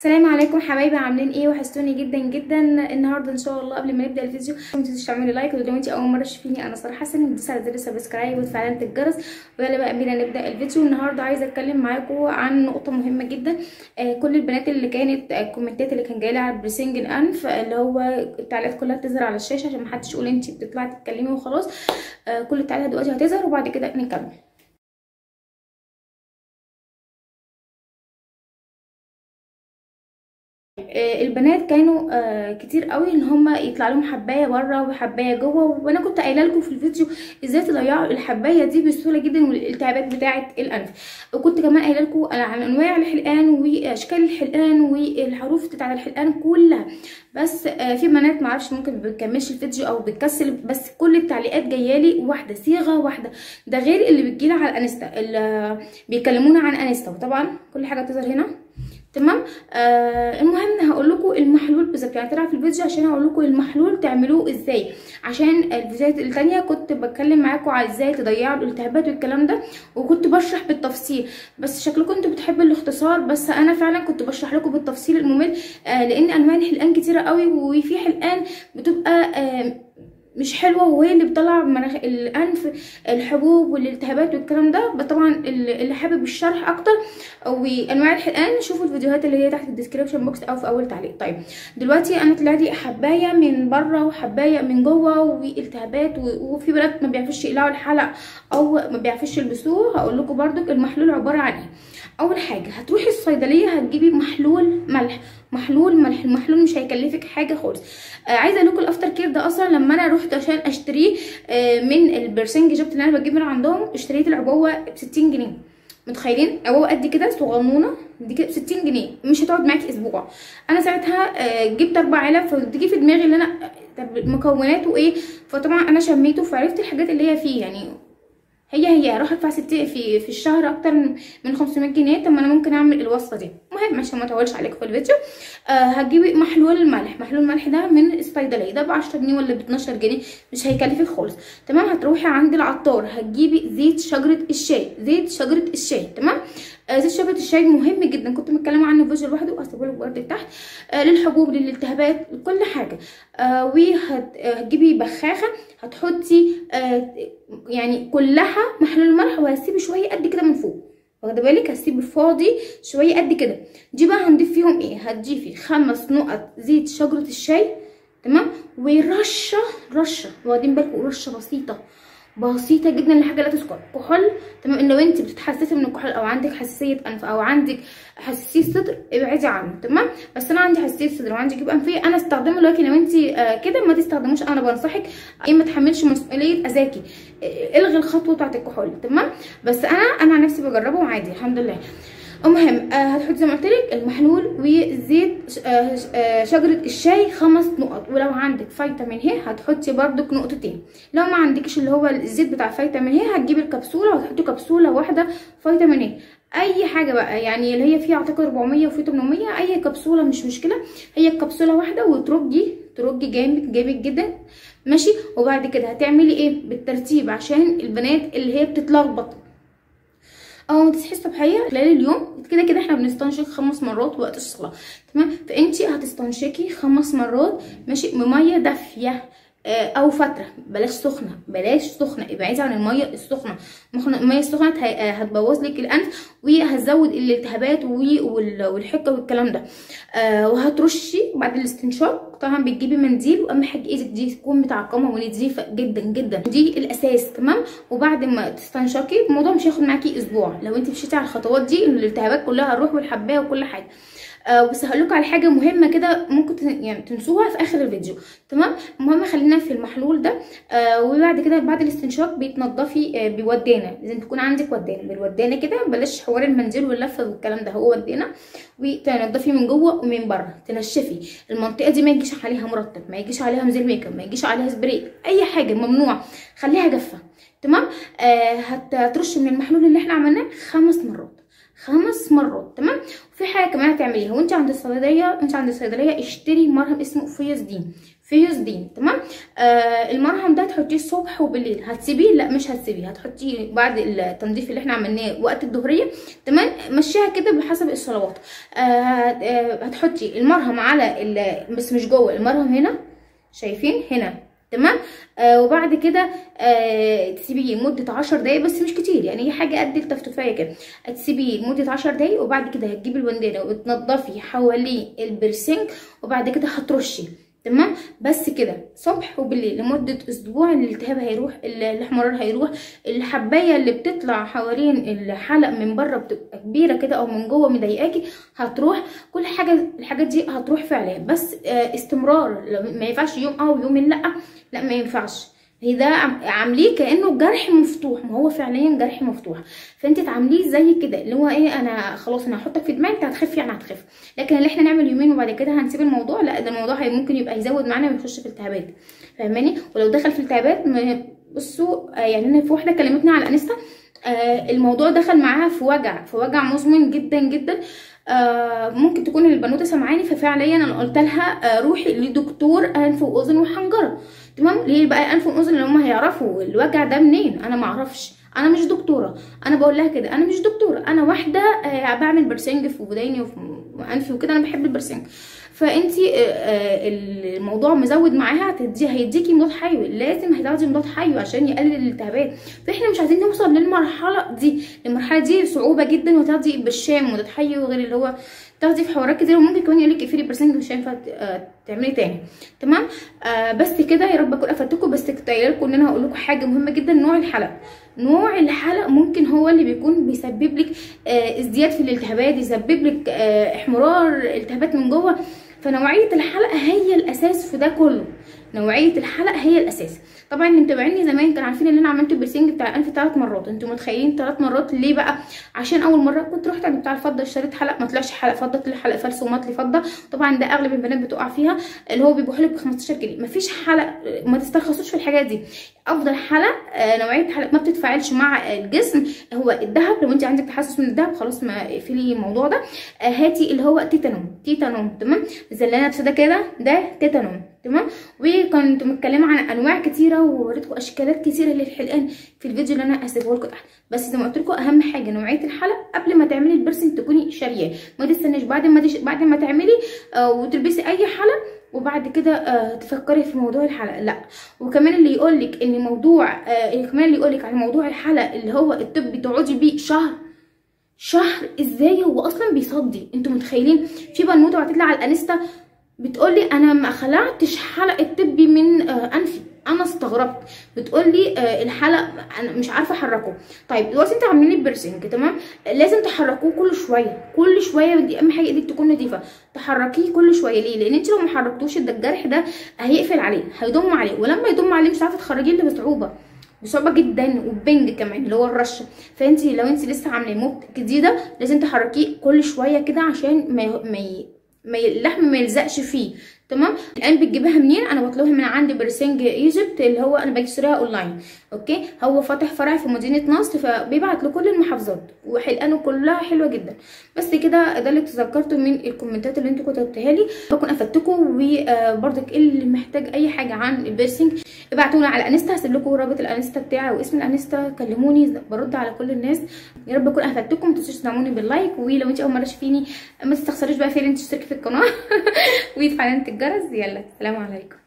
السلام عليكم حبايبي عاملين ايه وحشتوني جدا جدا النهارده ان شاء الله قبل ما نبدا الفيديو ما تنسوش تعملوا لايك ولو انت اول مره تشوفيني انا ساره حسن تدوسي على زر سبسكرايب وتفعلي علامه الجرس ويلا بقى بينا نبدا الفيديو النهارده عايزه اتكلم معاكم عن نقطه مهمه جدا آه كل البنات اللي كانت آه الكومنتات اللي كان جايلي على بريسنج الانف اللي هو التعليقات كلها بتظهر على الشاشه عشان محدش يقول انت بتطلعي تتكلمي وخلاص آه كل التعليقات دلوقتي هتظهر وبعد كده نكمل البنات كانوا كتير قوي ان هم يطلع لهم حبايه بره وحبايه جوه وانا كنت قايله لكم في الفيديو ازاي تضيعوا الحبايه دي بسهوله جدا والالتهابات بتاعه الانف وكنت كمان قايله لكم عن انواع الحلقان واشكال الحلقان والحروف بتاعه الحلقان كلها بس في بنات معرفش ممكن بتكملش الفيديو او بتكسل بس كل التعليقات جايالي واحده صيغه واحده ده غير اللي بتجيلي على الانستا اللي بيكلمونا عن انستا وطبعا كل حاجه بتظهر هنا تمام آه المهم هقول لكم المحلول بالظبط يعني طلع في الفيديو عشان هقول لكم المحلول تعملوه ازاي عشان الفيديوهات التانية كنت بتكلم معاكم على ازاي تضيعوا الالتهابات والكلام ده وكنت بشرح بالتفصيل بس شكلكم انتوا بتحبوا الاختصار بس انا فعلا كنت بشرح لكم بالتفصيل الممل آه لان انواع الحلقان كتيره قوي وفي حلقان بتبقى آه مش حلوه وهي اللي بتطلع مناخ الانف الحبوب والالتهابات والكلام ده طبعا اللي حابب الشرح اكتر وانواع الحقن شوفوا الفيديوهات اللي هي تحت الديسكريبشن بوكس او في اول تعليق طيب دلوقتي انا طلع لي حبايه من بره وحبايه من جوه والتهابات وفي بنات ما بيعرفوش يقلعوا الحلق او ما بيعرفوش يلبسوه هقول لكم برده المحلول عباره عن ايه اول حاجه هتروحي الصيدليه هتجيبي محلول ملح محلول ملح المحلول مش هيكلفك حاجه خالص آه عايزه اقول لكم الافتر كير ده اصلا لما انا رحت عشان اشتريه آه من البرسنج جبت اللي انا بجيب من عندهم اشتريت العبوه ب 60 جنيه متخيلين عبوه قد كده صغنونه دي كده ب 60 جنيه مش هتقعد معاكي اسبوع انا ساعتها آه جبت اربع علب فبتيجي في دماغي اللي انا طب مكوناته ايه فطبعا انا شميته فعرفت الحاجات اللي هي فيه يعني هي هي اروح ادفع ستين في في الشهر اكتر من 500 جنيه طب ما انا ممكن اعمل الوصفه دي المهم عشان ما اطولش عليكم في الفيديو آه هتجيبي محلول الملح محلول الملح ده من الصيدليه ده ب 10 جنيه ولا ب 12 جنيه مش هيكلفك خالص تمام هتروحي عند العطار هتجيبي زيت شجره الشاي زيت شجره الشاي تمام آه زيت شجره الشاي مهم جدا كنت متكلمه عنه في فيديو لوحده وهسيبه لك برده تحت آه للحبوب للالتهابات لكل حاجه آه وهتجيبي بخاخه هتحطي آه يعني كلها محلول الملح وهتسيبي شويه قد كده من فوق واخده بالك هسيب فاضي شويه قد كده دي بقى هنضيف فيهم ايه هتضيفي خمس نقط زيت شجره الشاي تمام ورشه رشه واخدين بالكم رشه بسيطه بسيطه جدا لحاجه لا تذكر كحول تمام لو انت بتتحسسي من الكحول او عندك حساسيه انف او عندك حساسيه صدر ابعدي عنه تمام بس انا عندي حساسيه صدر وعندي جيوب انفيه انا استخدمه لكن لو انت آه كده ما تستخدموش انا بنصحك ايه ما تحملش مسؤوليه اذاكي الغي الخطوه بتاعه الكحول تمام بس انا انا عن نفسي بجربه وعادي الحمد لله المهم آه هتحطي زي ما قلت لك المحلول وزيت آه آه شجره الشاي خمس نقط ولو عندك فيتامين ه هتحطي بردك نقطتين لو ما عندكش اللي هو الزيت بتاع فيتامين ه هتجيبي الكبسوله وهتحطي كبسوله واحده فيتامين ه اي حاجه بقى يعني اللي هي فيها اعتقد 400 وفي 800 اي كبسوله مش مشكله هي الكبسوله واحده وترجي ترجي جامد جامد جدا ماشي وبعد كده هتعملي ايه بالترتيب عشان البنات اللي هي بتتلخبط او ما تصحي الصبحيه خلال اليوم كده كده احنا بنستنشق خمس مرات وقت الصلاه تمام فانتي هتستنشقي خمس مرات ماشي بميه دافيه او فتره بلاش سخنه بلاش سخنه ابعدي عن الميه السخنه الميه السخنه هتبوظ لك الانف وهتزود الالتهابات والحكه والكلام ده وهترشي بعد الاستنشاق طبعا بتجيبي منديل واهم حاجه ايدك دي تكون متعقمه ونضيفه جدا جدا دي الاساس تمام وبعد ما تستنشقي الموضوع مش هياخد معاكي اسبوع لو انت مشيتي على الخطوات دي الالتهابات كلها هتروح والحبايه وكل حاجه آه بس هقول لكم على حاجه مهمه كده ممكن يعني تنسوها في اخر الفيديو تمام المهم خلينا في المحلول ده آه وبعد كده بعد الاستنشاق بيتنضفي آه بودانه لازم تكون عندك ودانه بالودانه كده بلاش حوار المنديل واللفه والكلام ده هو ودانه وتنضفي من جوه ومن بره تنشفي المنطقه دي ما يجيش عليها مرطب ما يجيش عليها مزيل ميك اب ما يجيش عليها سبراي اي حاجه ممنوع خليها جافه تمام آه هترش من المحلول اللي احنا عملناه خمس مرات خمس مرات تمام وفي حاجه كمان هتعمليها وانت عند الصيدليه انت عند الصيدليه اشتري مرهم اسمه فيوزدين فيوزدين تمام آه المرهم ده تحطيه الصبح وبالليل هتسيبيه لا مش هتسيبيه هتحطيه بعد التنظيف اللي احنا عملناه وقت الظهريه تمام مشيها كده بحسب الصلوات آه آه هتحطي المرهم على ال- بس مش جوه المرهم هنا شايفين هنا تمام آه وبعد كده آه تسيبيه لمده 10 دقايق بس مش كتير يعني هي حاجه قد التفتفايه كده هتسيبيه لمده 10 دقايق وبعد كده هتجيبي البندانه وتنضفي حواليه البرسنج وبعد كده هترشي تمام بس كده صبح وبالليل لمده اسبوع الالتهاب هيروح ال- الاحمرار هيروح الحبايه اللي بتطلع حوالين الحلق من بره بتبقى كبيره كده او من جوه مضايقاكي هتروح كل حاجه الحاجات دي هتروح فعليا بس آه، استمرار لو- ما ينفعش يوم اه ويومين لا لا ما ينفعش هي ده عم- عامليه كانه جرح مفتوح ما هو فعليا جرح مفتوح فانت تعامليه زي كده اللي هو ايه انا خلاص انا هحطك في دماغي انت هتخف يعني هتخف لكن اللي احنا نعمل يومين وبعد كده هنسيب الموضوع لا ده الموضوع هي ممكن يبقى يزود معانا ويخش في التهابات فاهماني ولو دخل في التهابات ما- بصوا آه، يعني انا في واحده كلمتني على انستا آه، الموضوع دخل معاها في وجع في وجع مزمن جدا جدا آه ممكن تكون البنوته سامعاني ففعليا انا قلت لها آه روحي لدكتور انف واذن وحنجره تمام ليه بقى انف واذن اللي هم هيعرفوا الوجع ده منين انا ما اعرفش انا مش دكتوره انا بقول لها كده انا مش دكتوره انا واحده آه بعمل برسنج في وداني وفي انفي وكده انا بحب البرسنج فانتي آه، آه، الموضوع مزود معاها هتدي هيديكي مضاد حيوي لازم هتاخدي مضاد حيوي عشان يقلل الالتهابات فاحنا مش عايزين نوصل للمرحله دي المرحله دي صعوبه جدا وتاخدي بالشام مضاد حيوي غير اللي هو تاخدي في حوارات كتير وممكن كمان يقول لك اقفلي برسنج مش هينفع ت- آه، تعملي تاني تمام آه بس كده يا رب اكون افدتكم بس كنت قايله لكم ان انا هقول لكم حاجه مهمه جدا نوع الحلق نوع الحلق ممكن هو اللي بيكون بيسبب لك آه ازدياد في الالتهابات يسبب لك آه احمرار التهابات من جوه فنوعيه الحلقه هي الاساس في ده كله نوعيه الحلقه هي الاساس طبعا اللي متابعيني زمان كانوا عارفين ان انا عملت البرسنج بتاع الانف ثلاث مرات انتوا متخيلين ثلاث مرات ليه بقى عشان اول مره كنت رحت عند بتاع الفضه اشتريت حلق ما طلعش حلق فضه طلع حلق فلس ومات لي فضه طبعا ده اغلب البنات بتقع فيها اللي هو بيبقى حلق ب 15 جنيه مفيش حلق ما تسترخصوش في الحاجات دي افضل حلق آه، نوعيه حلق ما بتتفاعلش مع الجسم هو الذهب لو انت عندك تحسس من الذهب خلاص ما اقفلي الموضوع ده آه، هاتي اللي هو تيتانوم تيتانوم تمام زي اللي انا لابسه ده كده ده تيتانوم تمام وكنت متكلمه عن انواع كتيره ووريتكم اشكالات كتيره للحلقان في الفيديو اللي انا هسيبه لكم تحت بس زي ما قلت لكم اهم حاجه نوعيه الحلق قبل ما تعملي البرسنج تكوني شارياه ما تستنيش بعد ما تش... بعد ما تعملي آه وتلبسي اي حلق وبعد كده آه تفكري في موضوع الحلق لا وكمان اللي يقولك ان موضوع آه كمان اللي يقولك على موضوع الحلق اللي هو الطبي تقعدي بيه شهر شهر ازاي هو اصلا بيصدي انتوا متخيلين في بنوته بعتت لي على الانستا بتقولي انا ما خلعتش حلق الطبي من آه انفي انا استغربت بتقولي آه الحلق انا مش عارفه احركه طيب دلوقتي انتوا عاملين البرسنج تمام لازم تحركوه كل شويه كل شويه دي اهم حاجه ايدك تكون نظيفه تحركيه كل شويه ليه لان انت لو ما حركتوش ده الجرح ده هيقفل عليه هيضم عليه ولما يضم عليه مش عارفه تخرجيه الا بصعوبه بصعوبه جدا وبنج كمان اللي هو الرش فانت لو انت لسه عامله موت جديده لازم تحركيه كل شويه كده عشان ما ي- ما ي- ما ي- اللحم ما يلزقش فيه تمام الان بتجيبها منين انا بطلبها من عند برسنج ايجيبت اللي هو انا بشتريها اونلاين اوكي هو فاتح فرع في مدينه نصر فبيبعت لكل المحافظات وحلقانه كلها حلوه جدا بس كده ده اللي تذكرته من الكومنتات اللي انتوا كتبتها لي بكون افدتكم وبرضك اللي محتاج اي حاجه عن البيرسينج ابعتولي على الانستا هسيب لكم رابط الانستا بتاعي واسم الانستا كلموني برد على كل الناس يا رب اكون افدتكم ما تنسوش تدعموني باللايك ولو انت اول مره تشوفيني ما تستخسريش بقى في ان تشتركي في القناه وتفعلي علامه الجرس يلا سلام عليكم